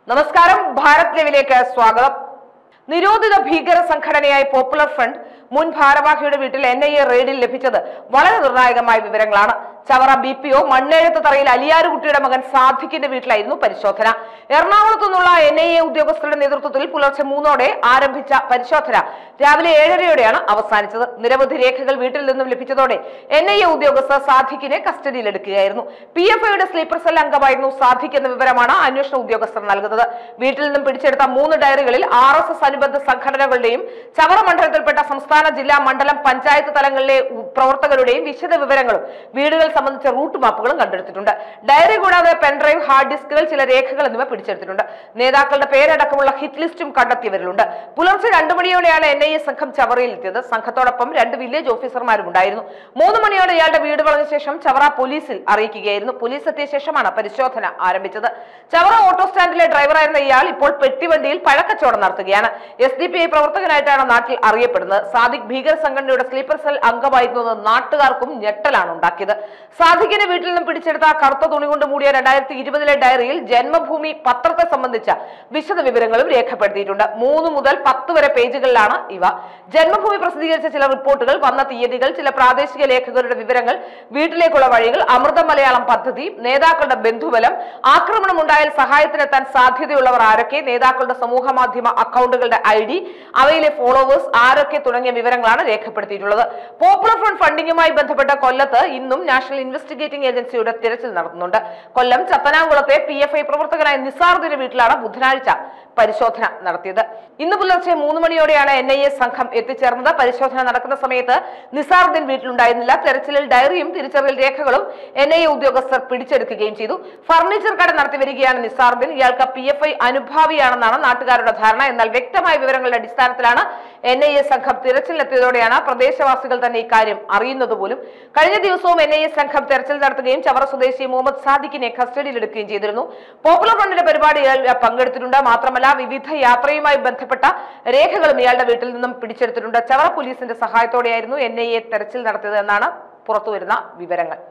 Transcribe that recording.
നമസ്കാരം ഭാരത് ലൈവിലേക്ക് സ്വാഗതം നിരോധിത ഭീകര സംഘടനയായ പോപ്പുലർ ഫ്രണ്ട് മുൻ ഭാരവാഹിയുടെ വീട്ടിൽ എൻ ഐ എ റെയ്ഡിൽ ലഭിച്ചത് വളരെ നിർണായകമായ വിവരങ്ങളാണ് ചവറ ബി പി ഒ മണ്ണേഴത്ത് തറയിൽ അലിയാരുകുട്ടിയുടെ മകൻ സാധിക്കിന്റെ വീട്ടിലായിരുന്നു പരിശോധന എറണാകുളത്തു നിന്നുള്ള എൻ ഐ എ ഉദ്യോഗസ്ഥരുടെ നേതൃത്വത്തിൽ പുലർച്ചെ മൂന്നോടെ ആരംഭിച്ച പരിശോധന രാവിലെ ഏഴരയോടെയാണ് അവസാനിച്ചത് നിരവധി രേഖകൾ വീട്ടിൽ നിന്നും ലഭിച്ചതോടെ എൻ ഐ എ ഉദ്യോഗസ്ഥർ സാധിക്കിനെ കസ്റ്റഡിയിലെടുക്കുകയായിരുന്നു പി എഫ് ഐയുടെ സ്ലീപ്പർ സെൽ അംഗമായിരുന്നു സാധിക് എന്ന വിവരമാണ് അന്വേഷണ ഉദ്യോഗസ്ഥർ നൽകുന്നത് വീട്ടിൽ നിന്നും പിടിച്ചെടുത്ത മൂന്ന് ഡയറികളിൽ ആർ എസ് എസ് അനുബന്ധ സംഘടനകളുടെയും ചവറ മണ്ഡലത്തിൽപ്പെട്ട സംസ്ഥാന ജില്ലാ മണ്ഡലം പഞ്ചായത്ത് തലങ്ങളിലെ ഉ- പ്രവർത്തകരുടെയും വിശദ വിവരങ്ങളും വീടുകൾ സംബന്ധിച്ച റൂട്ട് മാപ്പുകളും കണ്ടെടുത്തിട്ടുണ്ട് ഡയറി കൂടാതെ പെൻഡ്രൈവ് ഹാർഡ് ഡിസ്കുകൾ ചില രേഖകൾ എന്നിവ പിടിച്ചെടുത്തിട്ടുണ്ട് നേതാക്കളുടെ പേരടക്കമുള്ള ഹിറ്റ് ലിസ്റ്റും കണ്ടെത്തിയവരിലുണ്ട് പുലർച്ചെ രണ്ടു മണിയോടെയാണ് എൻ ഐ എ സംഘം ചവറയിൽ എത്തിയത് സംഘത്തോടൊപ്പം രണ്ട് വില്ലേജ് ഓഫീസർമാരും ഉണ്ടായിരുന്നു മൂന്ന് മണിയോടെ ഇയാളുടെ വീട് വളഞ്ഞ ശേഷം ചവറ പോലീസിൽ അറിയിക്കുകയായിരുന്നു പോലീസ് എത്തിയ ശേഷമാണ് പരിശോധന ആരംഭിച്ചത് ചവറ ഓട്ടോ സ്റ്റാൻഡിലെ ഡ്രൈവറായിരുന്ന ഇയാൾ ഇപ്പോൾ പെട്ടിവണ്ടിയിൽ പഴക്കച്ചവടം നടത്തുകയാണ് എസ് ഡി പി ഐ പ്രവർത്തകനായിട്ടാണ് നാട്ടിൽ അറിയപ്പെടുന്നത് സാദിഖ് ഭീകര സംഘടനയുടെ സ്ലീപ്പർ സെൽ അംഗമായിരുന്നത് നാട്ടുകാർക്കും ഞെട്ടലാണ് ഉണ്ടാക്കിയത് സാദിഖിന്റെ വീട്ടിൽ നിന്നും പിടിച്ചെടുത്ത കറുത്ത തുണി കൊണ്ട് മൂടിയ രണ്ടായിരത്തി ഇരുപതിലെ ഡയറിയിൽ ജന്മഭൂമി പത്രത്തെ സംബന്ധിച്ച വിശദ വിവരങ്ങളും രേഖപ്പെടുത്തിയിട്ടുണ്ട് മൂന്ന് മുതൽ പത്ത് വരെ പേജുകളിലാണ് ഇവ ജന്മഭൂമി പ്രസിദ്ധീകരിച്ച ചില റിപ്പോർട്ടുകൾ വന്ന തീയതികൾ ചില പ്രാദേശിക ലേഖകരുടെ വിവരങ്ങൾ വീട്ടിലേക്കുള്ള വഴികൾ അമൃത മലയാളം പദ്ധതി നേതാക്കളുടെ ബന്ധുബലം ആക്രമണം ഉണ്ടായാൽ സഹായത്തിനെത്താൻ സാധ്യതയുള്ളവർ ആരൊക്കെ നേതാക്കളുടെ സമൂഹ മാധ്യമ അക്കൗണ്ടുകളുടെ ഐ ഡി അവയിലെ ഫോളോവേഴ്സ് ആരൊക്കെ തുടങ്ങിയ വിവരങ്ങളാണ് രേഖപ്പെടുത്തിയിട്ടുള്ളത് പോപ്പുലർ ഫ്രണ്ട് ഫണ്ടിങ്ങുമായി ബന്ധപ്പെട്ട കൊല്ലത്ത് ഇന്നും നാഷണൽ ഇൻവെസ്റ്റിഗേറ്റിംഗ് ഏജൻസിയുടെ തിരച്ചിൽ നടത്തുന്നുണ്ട് കൊല്ലം ചത്തനാംകുളത്തെ പി എഫ് ഐ പ്രവർത്തകനായ നിസാറുദ്ദീന്റെ വീട്ടിലാണ് ബുധനാഴ്ച പരിശോധന നടത്തിയത് ഇന്ന് പുലർച്ചെ മൂന്ന് മണിയോടെയാണ് എൻ ഐ എ സംഘം എത്തിച്ചേർന്നത് പരിശോധന നടക്കുന്ന സമയത്ത് നിസാറുദ്ദീൻ വീട്ടിലുണ്ടായിരുന്നില്ല തെരച്ചിലിൽ ഡയറിയും തിരിച്ചറിയൽ രേഖകളും എൻ ഐ എ ഉദ്യോഗസ്ഥർ പിടിച്ചെടുക്കുകയും ചെയ്തു ഫർണിച്ചർ കട നടത്തി വരികയാണ് നിസാറുദ്ദീൻ ഇയാൾക്ക് പി എഫ് ഐ അനുഭാവിയാണെന്നാണ് നാട്ടുകാരുടെ ധാരണ എന്നാൽ വ്യക്തമായ വിവരങ്ങളുടെ അടിസ്ഥാനത്തിലാണ് എൻ ഐ എ സംഘം തിരച്ചിലെത്തിയതോടെയാണ് പ്രദേശവാസികൾ തന്നെ ഇക്കാര്യം അറിയുന്നത് പോലും കഴിഞ്ഞ ദിവസവും എൻ ഐ എ സംഘം തെരച്ചിൽ നടത്തുകയും ചവറ സ്വദേശി മുഹമ്മദ് സാദിഖിനെ കസ്റ്റഡിയിലെടുക്കുകയും ചെയ്തിരുന്നു പോപ്പുലർ ഫ്രണ്ടിന്റെ പരിപാടികൾ പങ്കെടുത്തിട്ടുണ്ട് മാത്രമല്ല വിവിധ യാത്രയുമായി ബന്ധപ്പെട്ട രേഖകളും ഇയാളുടെ വീട്ടിൽ നിന്നും പിടിച്ചെടുത്തിട്ടുണ്ട് ചവറ പോലീസിന്റെ സഹായത്തോടെയായിരുന്നു എൻ ഐ എ തെരച്ചിൽ നടത്തിയത് എന്നാണ് പുറത്തുവരുന്ന വിവരങ്ങൾ